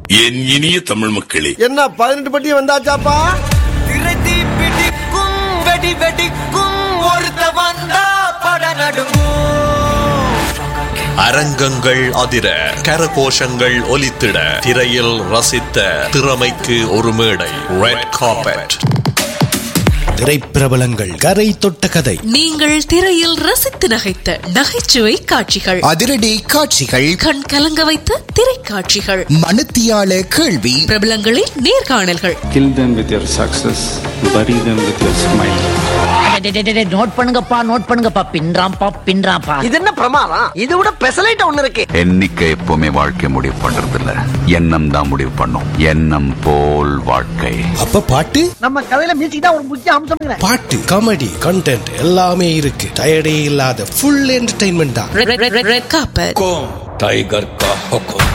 என் இனிய தமிழ் மக்களே என்ன பதினெட்டு பட்டி வந்தாச்சாப்பா திரைதி பிடிக்கும் வெடி வெடிக்கும் ஒருத்த வந்தா பட நடுங்கும் அரங்கங்கள் அதிர கரகோஷங்கள் ஒலித்திட திரையில் ரசித்த திறமைக்கு ஒரு மேடை ரெட் கார்பெட் திரைப்பிரபலங்கள் கரை தொட்ட கதை நீங்கள் திரையில் ரசித்து நகைத்த நகைச்சுவை காட்சிகள் அதிரடி காட்சிகள் கண் கலங்க வைத்த திரைக்காட்சிகள் மனுத்தியால கேள்வி பிரபலங்களின் நேர்காணல்கள் kill them with your success, bury them with your smile. Note பண்ணுங்கப்பா நோட் பண்ணுங்கப்பா பின்றாம்பா பின்றாம்பா இது என்ன பிரமாதம் இது விட பெசலைட் ஒண்ணு இருக்கு எண்ணிக்கை எப்பவுமே வாழ்க்கை முடிவு பண்றது இல்ல எண்ணம் தான் முடிவு பண்ணும் எண்ணம் போல் வாழ்க்கை அப்ப பாட்டு நம்ம கதையில மியூசிக் தான் ஒரு முக்கிய அம்சம் பாட்டு காமெடி கண்டென்ட் எல்லாமே இருக்கு டயர்டே இல்லாத ஃபுல் என்டர்டைன்மெண்ட் தான் red- red- red- red carpet tiger கா ஹொக்கம்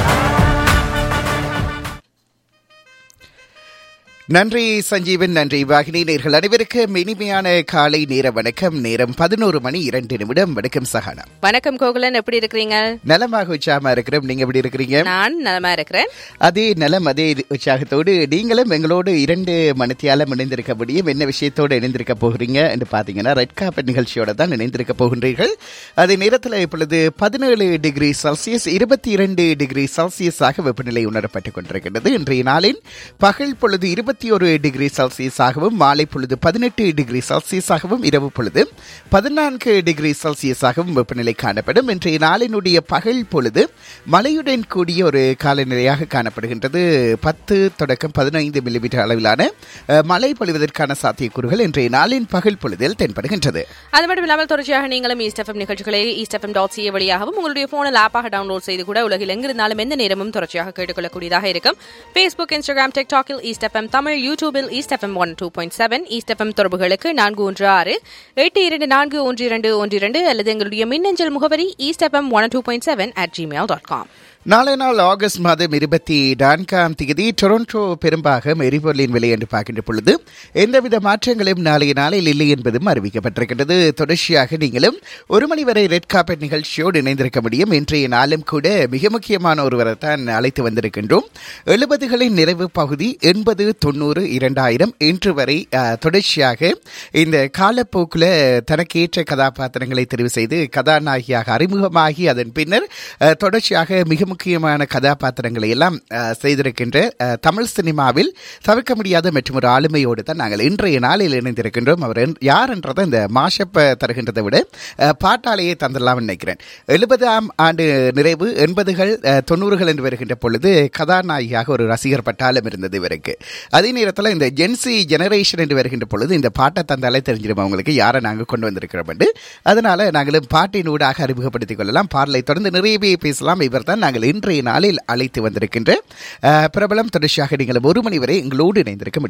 நன்றி சஞ்சீவன் நன்றி வாகினி நேர்கள் அனைவருக்கும் இனிமையான காலை நேர வணக்கம் நேரம் பதினோரு மணி இரண்டு நிமிடம் வணக்கம் சஹானா வணக்கம் கோகுலன் எப்படி இருக்கிறீங்க நலமாக உற்சாகமா இருக்கிறோம் நீங்க எப்படி இருக்கிறீங்க நான் நலமா இருக்கிறேன் அதே நலம் அதே உற்சாகத்தோடு நீங்களும் எங்களோடு இரண்டு மணித்தியாலம் இணைந்திருக்க முடியும் என்ன விஷயத்தோடு இணைந்திருக்க போகிறீங்க என்று பார்த்தீங்கன்னா ரெட் கார்பெட் நிகழ்ச்சியோட தான் இணைந்திருக்க போகின்றீர்கள் அதே நேரத்தில் இப்பொழுது பதினேழு டிகிரி செல்சியஸ் இருபத்தி இரண்டு டிகிரி செல்சியஸாக வெப்பநிலை உணரப்பட்டுக் கொண்டிருக்கின்றது இன்றைய நாளின் பகல் பொழுது இருபத்தி ஒரு டிகிரி செல்சியஸாகவும் மாலை பொழுது பதினெட்டு டிகிரி செல்சியஸாகவும் இரவு பொழுது பதினான்கு டிகிரி செல்சியஸாகவும் வெப்பநிலை காணப்படும் இன்றைய நாளினுடைய பகல் பொழுது மழையுடன் கூடிய ஒரு காலநிலையாக காணப்படுகின்றது பத்து தொடக்கம் பதினைந்து மில்லிமீட்டர் அளவிலான அஹ், மழை பொழிவதற்கான சாத்தியக்கூறுகள் இன்றைய நாளின் பகல் பொழுதில் தென்படுகின்றது அது மட்டும் இல்லாமல் தொடர்ச்சியாக நீங்களும் ஈஸ்ட் எஃப்எம் நிகழ்ச்சிகளை ஈஸ்ட் எஃப்எம் டாட் சிஏ வழியாகவும் உங்களுடைய போனில் ஆப்பாக டவுன்லோட் செய்து கூட உலகில் எங்கிருந்தாலும் எந்த நேரமும் தொடர்ச்சியாக கேட்டுக்கொள்ளக்கூடியதாக இருக்கும் ஃபேஸ்புக் இன்ஸ்டாகிராம் டிக்டாக்கில் ஈஸ்ட் எஃப்எம் தமிழ் யூடியூபில் east FM one two point seven east FM தொடர்புகளுக்கு நான்கு ஒன்று ஆறு எட்டு இரண்டு நான்கு ஒன்று இரண்டு ஒன்று இரண்டு அல்லது எங்களுடைய மின்னஞ்சல் முகவரி east FM one two point seven at Gmail dot com நாளை நாள் ஆகஸ்ட் மாதம் இருபத்தி நான்காம் தேதி டொரண்டோ பெரும்பாகம் எரிபொருளின் விலை என்று பார்க்கின்ற பொழுது எந்தவித மாற்றங்களும் நாளைய நாளில் இல்லை என்பதும் அறிவிக்கப்பட்டிருக்கின்றது தொடர்ச்சியாக நீங்களும் ஒரு மணி வரை ரெட் கார்பெட் நிகழ்ச்சியோடு இணைந்திருக்க முடியும் இன்றைய நாளும் கூட மிக முக்கியமான ஒருவரை தான் அழைத்து வந்திருக்கின்றோம் எழுபதுகளின் நிறைவு பகுதி எண்பது தொண்ணூறு இரண்டாயிரம் இன்று வரை அஹ், தொடர்ச்சியாக இந்த காலப்போக்கில் தனக்கேற்ற கதாபாத்திரங்களை தெரிவு செய்து கதாநாயகியாக அறிமுகமாகி அதன் பின்னர் அஹ், தொடர்ச்சியாக மிக முக்கியமான கதாபாத்திரங்களை எல்லாம் அஹ், செய்திருக்கின்ற அஹ், தமிழ் சினிமாவில் தவிர்க்க முடியாத மற்றும் ஒரு ஆளுமையோடு தான் நாங்கள் இன்றைய நாளில் இணைந்திருக்கின்றோம் அவர் என்- யார் என்றதை இந்த மாஷப்ப தருகின்றதை விட அஹ், பாட்டாலேயே தந்துடலாம் நினைக்கிறேன் எழுபதாம் ஆண்டு நிறைவு எண்பதுகள் அஹ், தொண்ணூறுகள் என்று வருகின்ற பொழுது கதாநாயகியாக ஒரு ரசிகர் பட்டாளம் இருந்தது இவருக்கு அதே நேரத்தில் இந்த ஜென்சி ஜெனரேஷன் என்று வருகின்ற பொழுது இந்த பாட்டை தந்தாலே தெரிஞ்சிடும் அவங்களுக்கு யாரை நாங்கள் கொண்டு வந்திருக்கிறோம் என்று அதனால நாங்களும் பாட்டின் ஊடாக அறிமுகப்படுத்திக் கொள்ளலாம் பாடலை தொடர்ந்து நிறையவே பேசலாம் இவர் தான் நாங்கள் இன்றைய நாளில் அழைத்து வந்திருக்கின்ற அஹ், பிரபலம் தொடர்ச்சியாக நீங்கள் ஒரு மணி வரை எங்களோடு இணைந்திருக்க முடியும்